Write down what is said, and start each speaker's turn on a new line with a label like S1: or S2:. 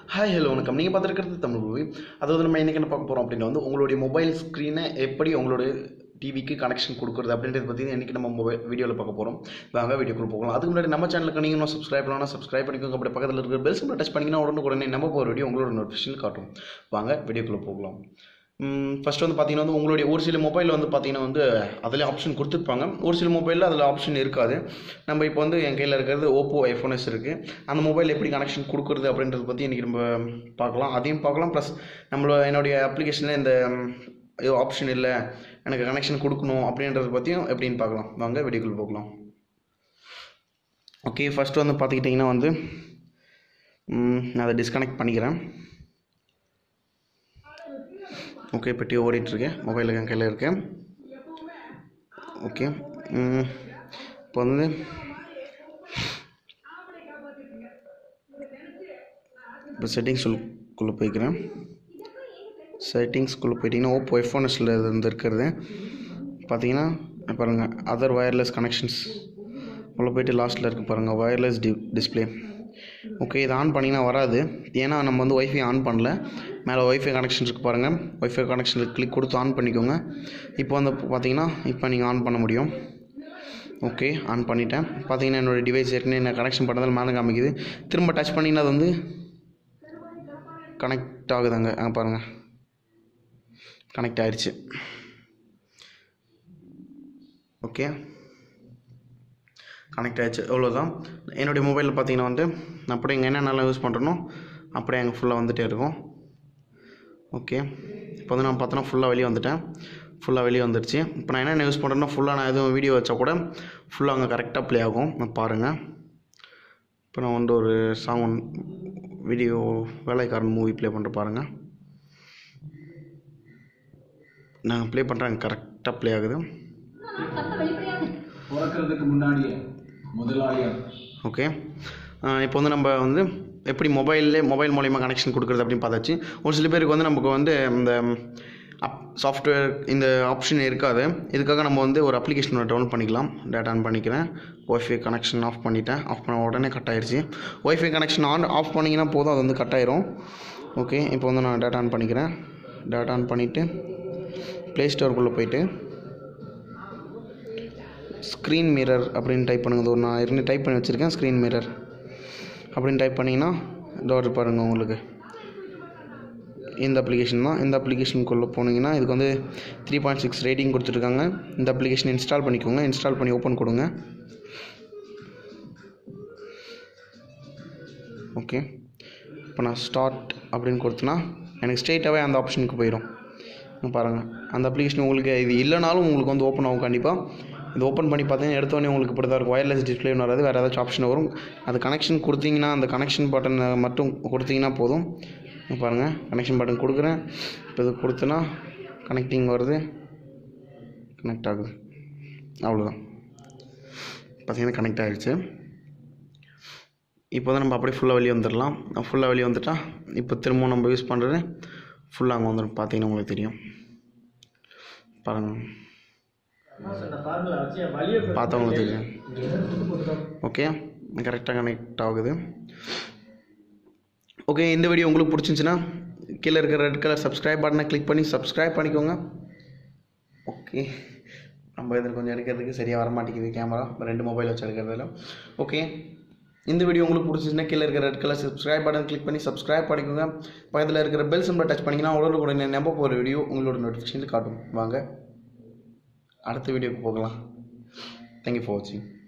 S1: hi hello வணக்கம் நீங்கள் பார்த்துருக்கிறது Tamil movie அதாவது நம்ம இன்றைக்கி என்ன பார்க்க போகிறோம் அப்படின்னா வந்து உங்களுடைய மொபைல் ஸ்க்ரீனை எப்படி உங்களுடைய டிவிக்கு கனெக்ஷன் கொடுக்குறது அப்படின்றத பற்றி இன்றைக்கி நம்ம மொபைல் வீடியோவில் பார்க்க போகிறோம் வாங்க வீடியோக்குள்ள போகலாம் அதுக்கு முன்னாடி நம்ம சேனலுக்கு நீங்கள் இன்னும் சப்ஸ்கிரைப் பண்ணலாம் சப்ஸ்கிரைப் பண்ணிக்கோங்க அப்படி பக்கத்தில் இருக்கிற பெல் சிம்பிள் டச் பண்ணிங்கன்னா உடனே நம்ம போகிற வீடியோ உங்களோட நோட்டிஃபிகேஷன் காட்டும் வாங்க வீடியோக்குள்ளே போகலாம் ஃபர்ஸ்ட் வந்து பார்த்தீங்கன்னா வந்து உங்களுடைய ஒரு சில மொபைல் வந்து பார்த்தீங்கன்னா வந்து அதில் ஆப்ஷன் கொடுத்துருப்பாங்க ஒரு சில மொபைலில் அதில் ஆப்ஷன் இருக்காது நம்ம இப்போ வந்து என் கையில் இருக்கிறது ஓப்போ ஐஃபோன் எஸ் இருக்குது அந்த மொபைல் எப்படி கனெக்ஷன் கொடுக்குறது அப்படின்றத பற்றி இன்றைக்கி நம்ம பார்க்கலாம் அதையும் பார்க்கலாம் ப்ளஸ் நம்மளோட என்னுடைய அப்ளிகேஷனில் இந்த ஆப்ஷன் இல்லை எனக்கு கனெக்ஷன் கொடுக்கணும் அப்படின்றத பற்றியும் எப்படின்னு பார்க்கலாம் வாங்க வீடியோக்குள்ள போகலாம் ஓகே ஃபஸ்ட்டு வந்து பார்த்துக்கிட்டிங்கன்னா வந்து ம், நான் அதை டிஸ்கனெக்ட் பண்ணிக்கிறேன் ஓகே பெட்டி ஓடிட்டுருக்கு மொபைல் என் கையில் இருக்கு ஓகே ம், இப்போ வந்து இப்போ செட்டிங்ஸ் குள்ளே போய்க்கிறேன் செட்டிங்ஸ்குள்ளே போயிட்டீங்கன்னா ஓப்போ எஃப்ஒன்எஸில் இருந்து இருக்கிறது பார்த்தீங்கன்னா பாருங்கள் அதர் வயர்லெஸ் கனெக்ஷன்ஸ் உள்ள போயிட்டு லாஸ்ட்டில் இருக்குது பாருங்கள் வயர்லெஸ் டி டிஸ்பிளே ஓகே இது ஆன் பண்ணிங்கன்னா வராது ஏன்னா நம்ம வந்து ஒய்ஃபை ஆன் பண்ணல மேலே ஒய்ஃபை கனெக்ஷன் இருக்குது பாருங்கள் ஒய்ஃபை கனெக்ஷனில் கிளிக் கொடுத்து ஆன் பண்ணிக்கோங்க இப்போ வந்து பார்த்தீங்கன்னா இப்போ நீங்கள் ஆன் பண்ண முடியும் ஓகே ஆன் பண்ணிட்டேன் பார்த்தீங்கன்னா என்னோடய டிவைஸ் ஏற்கனவே நான் கனெக்ஷன் பண்ணதால் மேலே காமிக்குது திரும்ப டச் பண்ணிங்கன்னா அது வந்து கனெக்ட் ஆகுதாங்க அங்கே பாருங்கள் கனெக்ட் ஆயிடுச்சு ஓகே கனெக்ட் ஆயிடுச்சு அவ்வளோதான் என்னுடைய மொபைலில் பார்த்தீங்கன்னா வந்து நான் அப்படியே இங்கே என்னென்னலாம் யூஸ் பண்ணுறனோ அப்படியே அங்கே ஃபுல்லாக வந்துகிட்டே இருக்கும் ஓகே இப்போ வந்து நான் பார்த்தோன்னா ஃபுல்லாக வெளியே வந்துட்டேன் ஃபுல்லாக வெளியே வந்துடுச்சு இப்போ நான் என்னென்ன யூஸ் பண்ணுறேன்னா ஃபுல்லாக நான் எதுவும் வீடியோ வச்சா கூட ஃபுல்லாக அங்கே கரெக்டாக ப்ளே ஆகும் நான் பாருங்கள் இப்போ நான் வந்து ஒரு song one video Velaikkaran movie play பண்ணுற பாருங்கள் நான் ப்ளே பண்ணுறேன் கரெக்டாக ப்ளே ஆகுது
S2: பிறக்கிறதுக்கு முன்னாடியே முதலாளியா
S1: ஓகே இப்போ வந்து நம்ம வந்து எப்படி மொபைல்லே மொபைல் மூலிமா கனெக்ஷன் கொடுக்குறது அப்படின்னு பார்த்தாச்சு ஒரு சில பேருக்கு வந்து நமக்கு வந்து இந்த அப் சாஃப்ட்வேர் இந்த ஆப்ஷன் இருக்காது இதுக்காக நம்ம வந்து ஒரு அப்ளிகேஷன் டவுன்லோட் பண்ணிக்கலாம் டேட்டா ஆன் பண்ணிக்கிறேன் ஒய்ஃபை கனெக்ஷன் ஆஃப் பண்ணிட்டேன் ஆஃப் பண்ண உடனே கட் ஆயிடுச்சு ஒய்ஃபை கனெக்ஷன் ஆன் ஆஃப் பண்ணிங்கன்னா போதும் அது வந்து கட் ஆயிரும் ஓகே இப்போ வந்து நான் டேட்டா ஆன் பண்ணிக்கிறேன் டேட்டா ஆன் பண்ணிவிட்டு ப்ளே ஸ்டோருக்குள்ளே போயிட்டு ஸ்க்ரீன் மிரர் அப்படின்னு டைப் பண்ணுங்க இதோ நான் இருந்து டைப் பண்ணி வச்சுருக்கேன் ஸ்க்ரீன் மிரர் அப்படின்னு டைப் பண்ணிங்கன்னா டோர் பாருங்கள் உங்களுக்கு இந்த அப்ளிகேஷன் தான் இந்த அப்ளிகேஷனுக்குள்ளே போனீங்கன்னா இதுக்கு வந்து த்ரீ பாயிண்ட் சிக்ஸ் ரேட்டிங் கொடுத்துருக்காங்க இந்த அப்ளிகேஷன் இன்ஸ்டால் பண்ணிக்கோங்க இன்ஸ்டால் பண்ணி ஓப்பன் கொடுங்க ஓகே இப்போ நான் ஸ்டார்ட் அப்படின்னு கொடுத்தனா எனக்கு ஸ்ட்ரெயிட்டாகவே அந்த ஆப்ஷனுக்கு போயிடும் இங்க பாருங்கள் அந்த அப்ளிகேஷன் உங்களுக்கு இது இல்லைனாலும் உங்களுக்கு வந்து ஓப்பன் ஆகும் கண்டிப்பாக இது ஓப்பன் பண்ணி பார்த்தீங்கன்னா எடுத்தோடனே உங்களுக்கு இப்படி தான் இருக்கும் ஒயர்லெஸ் டிஸ்பிளே வராது வேறு ஏதாச்சும் ஆப்ஷன் வரும் அது கனெக்ஷன் கொடுத்தீங்கன்னா அந்த கனெக்ஷன் பட்டனை மட்டும் கொடுத்தீங்கன்னா போதும் இங்க பாருங்கள் கனெக்ஷன் பட்டன் கொடுக்குறேன் இப்போ இது கொடுத்தனா கனெக்டிங் வருது கனெக்ட் ஆகுது அவ்வளோதான் பார்த்தீங்கன்னா கனெக்ட் ஆகிடுச்சு இப்போ தான் நம்ம அப்படியே ஃபுல்லாக வெளியே வந்துடலாம் ஃபுல்லாக வெளியே வந்துட்டா இப்போ திரும்பவும் நம்ம யூஸ் பண்ணுறது ஃபுல்லாக அங்கே வந்துடும் பார்த்தீங்கன்னா உங்களுக்கு தெரியும் பாருங்கள் பார்த்தவங்களுக்கு தெரியும் ஓகே கரெக்டாக கனெக்ட் ஆகுது ஓகே இந்த வீடியோ உங்களுக்கு பிடிச்சிருந்துச்சின்னா கீழே இருக்கிற ரெட் கலர் சப்ஸ்கிரைப் பட்டனை கிளிக் பண்ணி சப்ஸ்கிரைப் பண்ணிக்கோங்க ஓகே நம்ம இதில் கொஞ்சம் எடுக்கிறதுக்கு சரியாக வர மாட்டேங்குது கேமரா ரெண்டு மொபைல் வச்சு எடுக்கிறதுல ஓகே இந்த வீடியோ உங்களுக்கு பிடிச்சிச்சுன்னா கீழே இருக்கிற red colour subscribe button click பண்ணி சப்ஸ்கிரைப் பண்ணிக்கோங்க பக்கத்தில் இருக்கிற பெல் சிம்பிளை டச் பண்ணிங்கன்னா உடனே கூட நம்ப போகிற வீடியோ உங்களோட நோட்டிஃபிகேஷனில் காட்டும் வாங்க அடுத்த வீடியோக்கு போகலாம் தேங்க்யூ ஃபார் வாட்சிங்